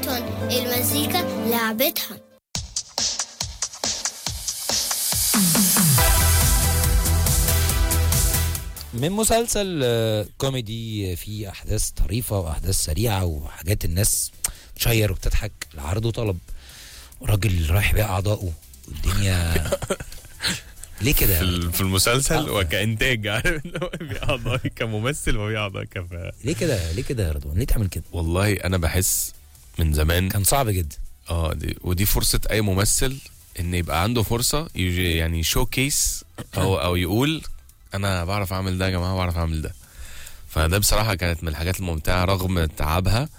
لعبتهم المزيكا لعبتهم من مسلسل آه، كوميدي فيه احداث طريفه واحداث سريعه وحاجات الناس تشير وبتضحك العرض وطلب راجل رايح يبيع اعضائه والدنيا ليه في كده ال- في المسلسل آه. وكانتاج عارف اللي هو بيبيع اعضائي كممثل وبيبيع اعضائي كف ليه كده ليه كده يا رضوان ليه تعمل كده والله انا بحس من زمان كان صعب جدا اه دي ودي فرصه اي ممثل ان يبقى عنده فرصه يجي يعني شو كيس او او يقول انا بعرف اعمل ده يا جماعه بعرف اعمل ده فده بصراحه كانت من الحاجات الممتعه رغم تعبها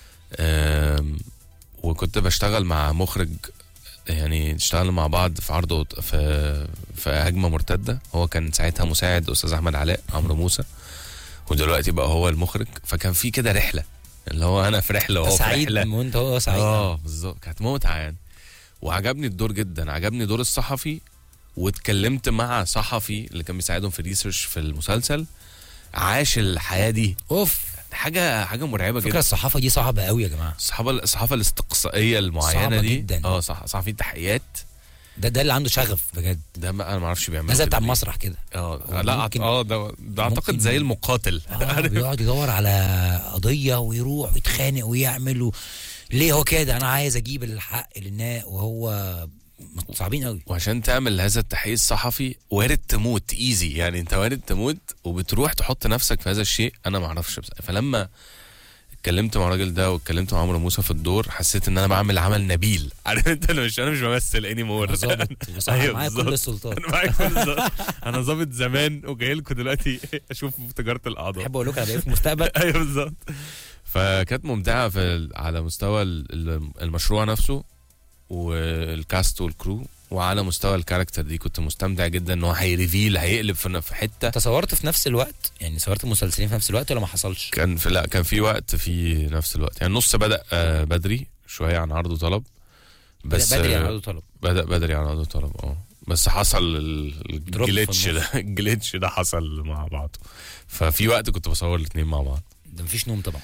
آم، وكنت بشتغل مع مخرج يعني اشتغلنا مع بعض في عرض وط- في في هجمه مرتده هو كان ساعتها مساعد استاذ احمد علاء عمرو موسى ودلوقتي بقى هو المخرج فكان في كده رحله اللي هو انا في رحله وهو في سعيد رحله وانت هو سعيد اه بالظبط كانت متعه يعني وعجبني الدور جدا عجبني دور الصحفي واتكلمت مع صحفي اللي كان بيساعدهم في الريسيرش في المسلسل عاش الحياه دي اوف حاجه حاجه مرعبه فكره جدا الصحافه دي صعبه قوي يا جماعه الصحافه الصحافه الاستقصائيه المعينه صعبة دي جداً. اه صح صحفي تحقيقات ده ده اللي عنده شغف بجد ده ما انا ما اعرفش بيعمل ده زي كده بتاع ليه. المسرح كده اه هو لا ممكن- اه ده ده اعتقد ممكن- زي المقاتل اه بيقعد يدور على قضيه ويروح ويتخانق ويعمل و... ليه هو كده انا عايز اجيب الحق للناس وهو صعبين قوي وعشان تعمل هذا التحقيق الصحفي وارد تموت ايزي يعني انت وارد تموت وبتروح تحط نفسك في هذا الشيء انا ما اعرفش بس فلما اتكلمت مع الراجل ده واتكلمت مع عمرو موسى في الدور حسيت ان انا بعمل عمل نبيل عارف انت انا مش انا مش بمثل اني مور أنا ظابط بصراحه أيوة معايا كل بالظبط. السلطات انا معاك كل الظبط. انا ظابط زمان وجاي لكم دلوقتي اشوف في تجاره الاعضاء احب اقول لكم انا بقيت في المستقبل ايوه بالظبط فكانت ممتعه في على مستوى ال- ال- المشروع نفسه والكاست والكرو وعلى مستوى الكاركتر دي كنت مستمتع جدا ان هو هيريفيل هيقلب في في حته تصورت في نفس الوقت يعني صورت المسلسلين في نفس الوقت ولا ما حصلش كان في لا كان في وقت في نفس الوقت يعني النص بدا آه، بدري شويه عن عرض وطلب بس بدري آه، يعني عرض طلب بدا بدري عن عرض وطلب اه بس حصل ال- دروب في الجليتش ده النص. الجليتش ده حصل مع بعض ففي وقت كنت بصور الاثنين مع بعض ده مفيش نوم طبعا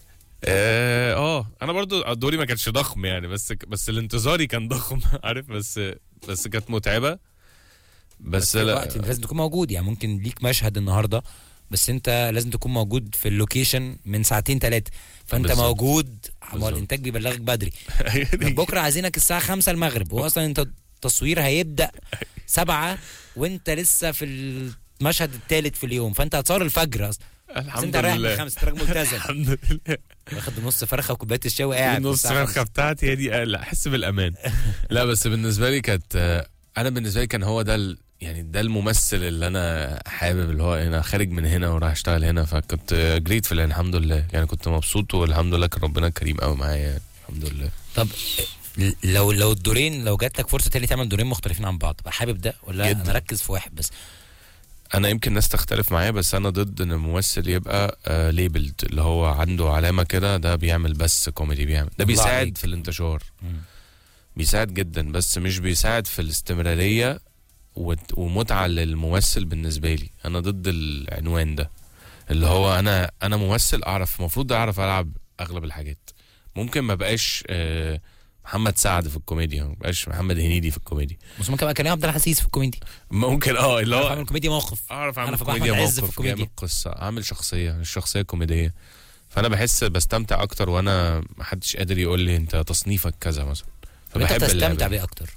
اه آه، انا برضو دوري ما كانش ضخم يعني بس بس الانتظاري كان ضخم عارف بس بس كانت متعبه بس, بس في لا وقت انت لازم تكون موجود يعني ممكن ليك مشهد النهارده بس انت لازم تكون موجود في اللوكيشن من ساعتين ثلاثه فانت بالظبط. موجود ما هو بالظبط. الانتاج بيبلغك بدري بكره عايزينك الساعه 5 المغرب هو اصلا انت التصوير هيبدا سبعة وانت لسه في المشهد الثالث في اليوم فانت هتصور الفجر اصلا بس الحمد انت رايح من لله خمسة انت راجل ملتزم الحمد لله واخد نص فرخه وكوبايه الشاي قاعد النص الساعة فرخه بتاعتي هي دي لا احس بالامان لا بس بالنسبه لي كانت آه، انا بالنسبه لي كان هو ده ال- يعني ده الممثل اللي انا حابب اللي هو انا خارج من هنا وراح اشتغل هنا فكنت جريت في الحمد لله يعني كنت مبسوط والحمد لله كان ربنا كريم قوي معايا يعني الحمد لله طب لو لو الدورين لو جات لك فرصه تاني تعمل دورين مختلفين عن بعض تبقى حابب ده ولا جداً. انا اركز في واحد بس انا يمكن ناس تختلف معايا بس انا ضد ان الممثل يبقى آه ليبلد اللي هو عنده علامه كده ده بيعمل بس كوميدي بيعمل ده الله بيساعد عليك. في الانتشار مم. بيساعد جدا بس مش بيساعد في الاستمراريه وت- ومتعه للممثل بالنسبه لي انا ضد العنوان ده اللي هو انا انا ممثل اعرف المفروض اعرف العب اغلب الحاجات ممكن ما بقاش آه محمد سعد في الكوميديا ما بقاش محمد هنيدي في الكوميديا بس ممكن ابقى كريم عبد العزيز في الكوميدي ممكن اه اللي اعرف هو اعمل كوميديا موقف اعرف اعمل أعرف أبقى كوميديا أحمد عز في موقف الكوميديا. جامد قصه اعمل شخصيه الشخصيه كوميديه فانا بحس بستمتع اكتر وانا محدش قادر يقول لي انت تصنيفك كذا مثلا طب انت اللعبة بتستمتع دي. بايه اكتر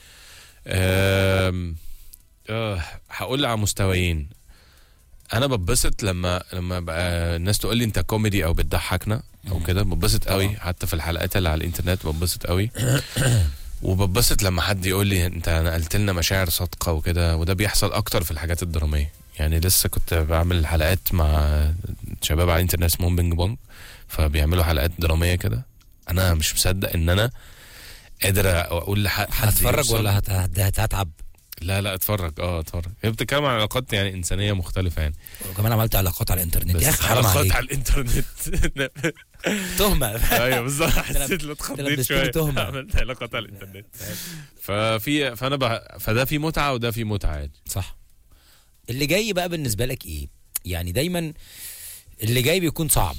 آم، آه هقول على مستويين انا ببسط لما لما بقى الناس تقول لي انت كوميدي او بتضحكنا او مم. كده ببسط قوي طبعا. حتى في الحلقات اللي على الانترنت ببسط قوي وببسط لما حد يقول لي انت نقلت لنا مشاعر صادقه وكده وده بيحصل اكتر في الحاجات الدراميه يعني لسه كنت بعمل حلقات مع شباب على الانترنت اسمهم بينج بونج فبيعملوا حلقات دراميه كده انا مش مصدق ان انا قادر اقول لحد حد هتتفرج يوصل- ولا هت- هت- هت- هتتعب لا لا اتفرج اه اتفرج هي بتتكلم عن علاقات يعني انسانيه مختلفه يعني وكمان عملت علاقات على الانترنت بس يا اخي حرام علاقات عليك على الانترنت تهمه ايوه بالظبط حسيت لو اتخضيت لبستني شويه تهمة. عملت علاقات على الانترنت ففي فانا بح... فده في متعه وده في متعه يعني صح اللي جاي بقى بالنسبه لك ايه يعني دايما اللي جاي بيكون صعب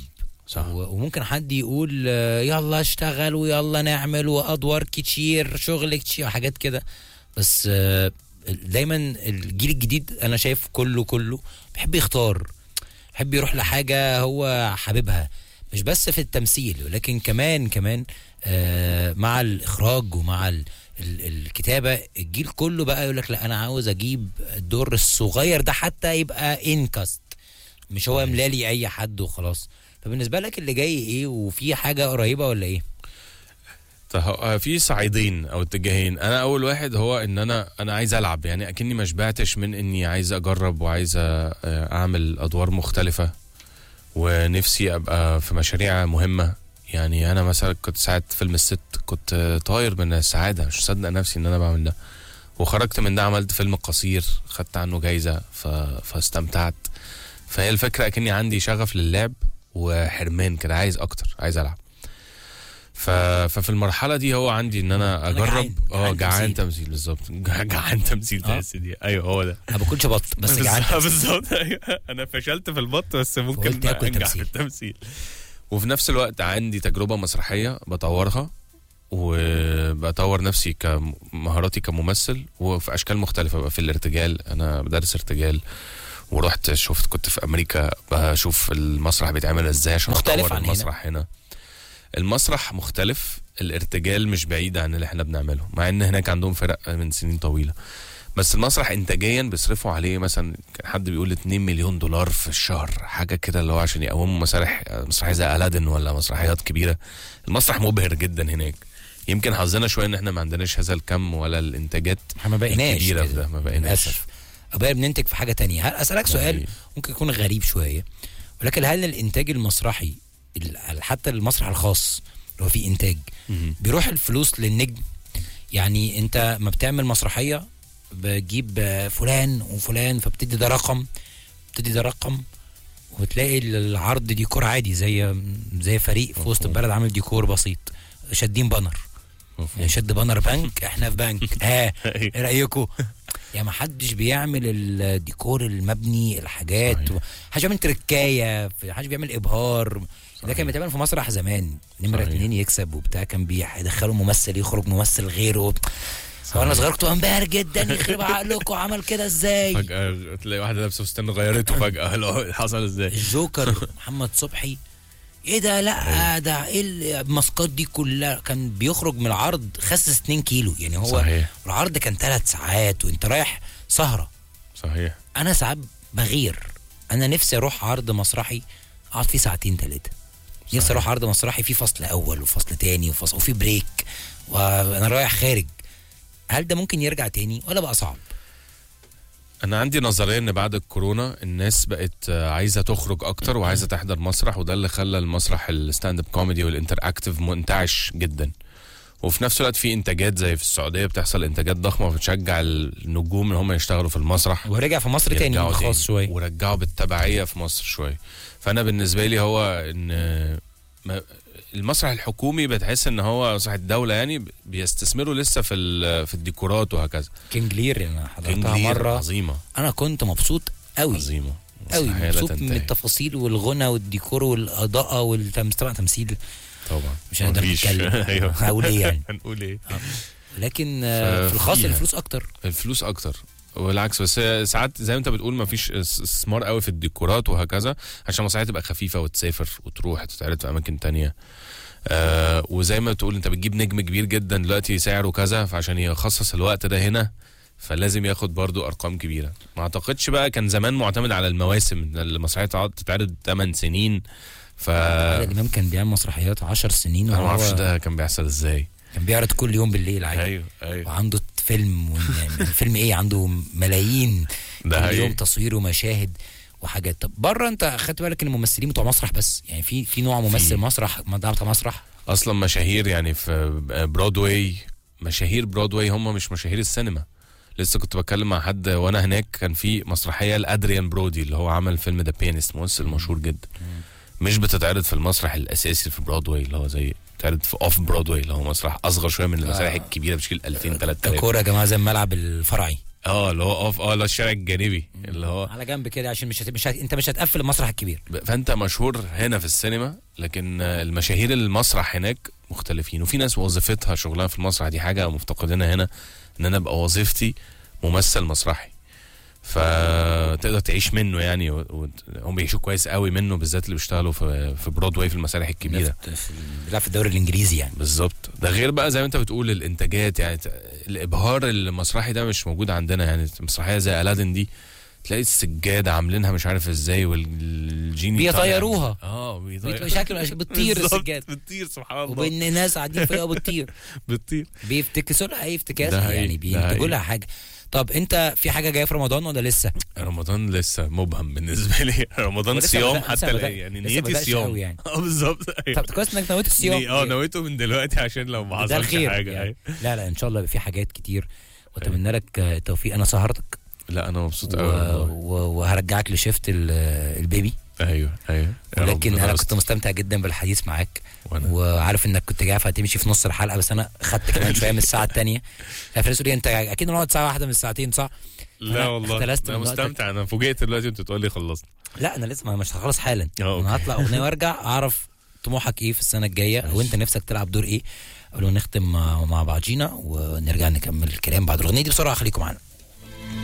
صح و- وممكن حد يقول آه، يلا اشتغل ويلا نعمل وادوار كتير شغل كتير حاجات كده بس آه، دايما الجيل الجديد انا شايف كله كله بيحب يختار بيحب يروح لحاجه هو حاببها مش بس في التمثيل ولكن كمان كمان آه، مع الاخراج ومع ال ال الكتابه الجيل كله بقى يقول لك لا انا عاوز اجيب الدور الصغير ده حتى يبقى انكاست مش هو ملالي اي حد وخلاص فبالنسبه لك اللي جاي ايه وفي حاجه قريبه ولا ايه طيب هو- في صعيدين او اتجاهين انا اول واحد هو ان انا انا عايز العب يعني اكني ما شبعتش من اني عايز اجرب وعايز أ- اعمل ادوار مختلفه ونفسي ابقى في مشاريع مهمه يعني انا مثلا كنت ساعه فيلم الست كنت طاير من السعاده مش مصدق نفسي ان انا بعمل ده وخرجت من ده عملت فيلم قصير خدت عنه جايزه ف... فاستمتعت فهي الفكره اكني عندي شغف للعب وحرمان كده عايز اكتر عايز العب ف... ففي المرحله دي هو عندي ان انا أنا اجرب جعان- اه جعان جعان تمثيل. تمثيل بالظبط جع- جعان تمثيل آه. تحس دي ايوه هو ده انا باكلش بط بس جعان بالظبط أيوة. انا فشلت في البط بس ممكن فقلت آكل انجح تمثيل. في التمثيل وفي نفس الوقت عندي تجربه مسرحيه بطورها وبطور نفسي كمهاراتي كممثل وفي اشكال مختلفه بقى في الارتجال انا بدرس ارتجال ورحت شفت كنت في امريكا بشوف المسرح بيتعمل ازاي عشان مختلف اطور عن هنا. المسرح هنا. المسرح مختلف الارتجال مش بعيد عن اللي احنا بنعمله مع ان هناك عندهم فرق من سنين طويله بس المسرح انتاجيا بيصرفوا عليه مثلا كان حد بيقول 2 مليون دولار في الشهر حاجه كده اللي هو عشان يقوموا مسارح مسرحيه زي الادن ولا مسرحيات كبيره المسرح مبهر جدا هناك يمكن حظنا شويه ان احنا ما عندناش هذا الكم ولا الانتاجات احنا ما بقيناش الكبيرة في كده، ده، ما بقيناش. للاسف او بقى بننتج في حاجه تانية هل اسالك سؤال يعني ممكن يكون غريب شويه ولكن هل الانتاج المسرحي ال- حتى المسرح الخاص اللي هو فيه انتاج مهم. بيروح الفلوس للنجم يعني انت ما بتعمل مسرحيه بتجيب آه، فلان وفلان فبتدي ده رقم بتدي ده رقم وتلاقي العرض ديكور عادي زي زي فريق في وسط مفهوم. البلد عامل ديكور بسيط شادين بانر مفهوم. شد بانر بنك احنا في بنك ها ايه رايكم يعني ما حدش بيعمل الديكور المبني الحاجات صحيح. محدش بيعمل تركايه محدش بيعمل ابهار ده صحيح. كان بيتعمل في مسرح زمان نمره صحيح. اتنين يكسب وبتاع كان بيدخلوا ممثل يخرج ممثل غيره صحيح. وانا صغير كنت انبهر جدا يخرب عقلكم عمل كده ازاي فجاه تلاقي واحده لابسه فستان غيرته فجاه اللي هو حصل ازاي الجوكر محمد صبحي ايه ده لا ده ايه الماسكات دي كلها كان بيخرج من العرض خسس 2 كيلو يعني هو صحيح العرض كان ثلاث ساعات وانت رايح سهره صحيح انا ساعات بغير انا نفسي اروح عرض مسرحي اقعد فيه ساعتين ثلاثه نفسي صحيح. اروح عرض مسرحي فيه فصل اول وفصل تاني وفصل وفي بريك وانا رايح خارج هل ده ممكن يرجع تاني ولا بقى صعب انا عندي نظريه ان بعد الكورونا الناس بقت آه، عايزه تخرج اكتر وعايزه تحضر مسرح وده اللي خلى المسرح الستاند اب كوميدي والانتر اكتف منتعش جدا وفي نفس الوقت في انتاجات زي في السعوديه بتحصل انتاجات ضخمه بتشجع النجوم ان هم يشتغلوا في المسرح ورجع في مصر تاني يرجعوا خاص شويه ورجعوا بالتبعيه في مصر شويه فانا بالنسبه لي هو ان ما- المسرح الحكومي بتحس ان هو مسرح الدوله يعني بيستثمروا لسه في ال- في الديكورات وهكذا كينج لير انا كينج حضرتها لير مره عظيمه انا كنت مبسوط قوي عظيمه قوي مسرحية لا مبسوط من تنتهي. التفاصيل والغنى والديكور والاضاءه والتمثيل طبعا تمثيل طبعا مش هنقدر مفيش. نتكلم ايوه هقول ايه يعني هنقول ايه لكن آه، ف- في الخاص فيها. الفلوس اكتر الفلوس اكتر والعكس بس ساعات زي ما انت بتقول ما فيش استثمار قوي في الديكورات وهكذا عشان المسرحيه تبقى خفيفه وتسافر وتروح تتعرض في اماكن تانية آه وزي ما تقول انت بتجيب نجم كبير جدا دلوقتي سعره كذا فعشان يخصص الوقت ده هنا فلازم ياخد برضو ارقام كبيره ما اعتقدش بقى كان زمان معتمد على المواسم إن المسرحيه تقعد تتعرض 8 سنين ف عادل امام كان بيعمل مسرحيات 10 سنين انا ما اعرفش وهو ده كان بيحصل ازاي كان بيعرض كل يوم بالليل عادي ايوه ايوه وعنده فيلم و- يعني فيلم ايه عنده ملايين ده كل حقيقي. يوم تصوير ومشاهد وحاجات طب بره انت اخدت بالك ان الممثلين بتوع مسرح بس يعني في في نوع ممثل في. مسرح ده بتاع مسرح اصلا مشاهير يعني في برودواي مشاهير برودواي هم مش مشاهير السينما لسه كنت بتكلم مع حد وانا هناك كان في مسرحيه لادريان برودي اللي هو عمل فيلم ذا بيانست ممثل مشهور جدا مش بتتعرض في المسرح الاساسي في برودواي اللي هو زي بتتعرض في اوف برودواي اللي هو مسرح اصغر شويه من المسارح آه. الكبيره بتشيل 2000 3000 ككوره يا جماعه زي الملعب الفرعي اه اللي هو اوف اه اللي هو الشارع الجانبي اللي هو على جنب كده عشان مش هت... مش هت... انت مش هتقفل المسرح الكبير ب- فانت مشهور هنا في السينما لكن آه، المشاهير المسرح هناك مختلفين وفي ناس وظيفتها شغلها في المسرح دي حاجه مفتقدينها هنا ان انا ابقى وظيفتي ممثل مسرحي فتقدر تعيش منه يعني و- و- هم بيعيشوا كويس قوي منه بالذات اللي بيشتغلوا في في برودواي في المسارح الكبيره في- في- بيلعب في الدوري الانجليزي يعني بالظبط ده غير بقى زي ما انت بتقول الانتاجات يعني ت- الابهار المسرحي ده مش موجود عندنا يعني مسرحيه زي الادن دي تلاقي السجاده عاملينها مش عارف ازاي والجيني طالع- بيطيروها. اه بيطير بشكل بتطير بالظبط، السجاده بتطير سبحان الله وبين ناس قاعدين فيها بتطير بتطير بيفتكسوا لها اي افتكاسه ده حقيقي، يعني ده بينتجوا حقيقي. لها حاجه طب انت في حاجه جايه في رمضان ولا لسه؟ رمضان لسه مبهم بالنسبه لي رمضان ولسه صيام بدأ- لسه حتى بدأ- الآن. يعني لسه نيتي بدأش صيام قوي يعني. اه بالظبط أيوة. طب كويس انك نويت الصيام ليه؟ اه نويته من دلوقتي عشان لو ما ده حصلش الخير حاجه يعني. أيوة. لا لا ان شاء الله يبقى في حاجات كتير واتمنى لك آه، التوفيق انا سهرتك لا انا مبسوط و... قوي والله. و... وهرجعك لشفت ال- البيبي ايوه ايوه يا ولكن ربنا انا يستر. كنت مستمتع جدا بالحديث معاك وأنا. وعارف انك كنت جاي فهتمشي في نص الحلقه بس انا خدت كمان شويه من الساعه الثانيه فالناس تقول لي انت اكيد نقعد ساعه واحده من الساعتين صح؟ لا أنا والله اختلست انا من وقتك. مستمتع انا فوجئت دلوقتي وانت بتقول لي خلصت لا انا لسه ما- مش هخلص حالا اه، انا أوكي. هطلع اغنيه وارجع اعرف طموحك ايه في السنه الجايه او انت نفسك تلعب دور ايه قبل ما نختم مع مع بعضينا ونرجع نكمل الكلام بعد الاغنيه دي بسرعه خليكم معانا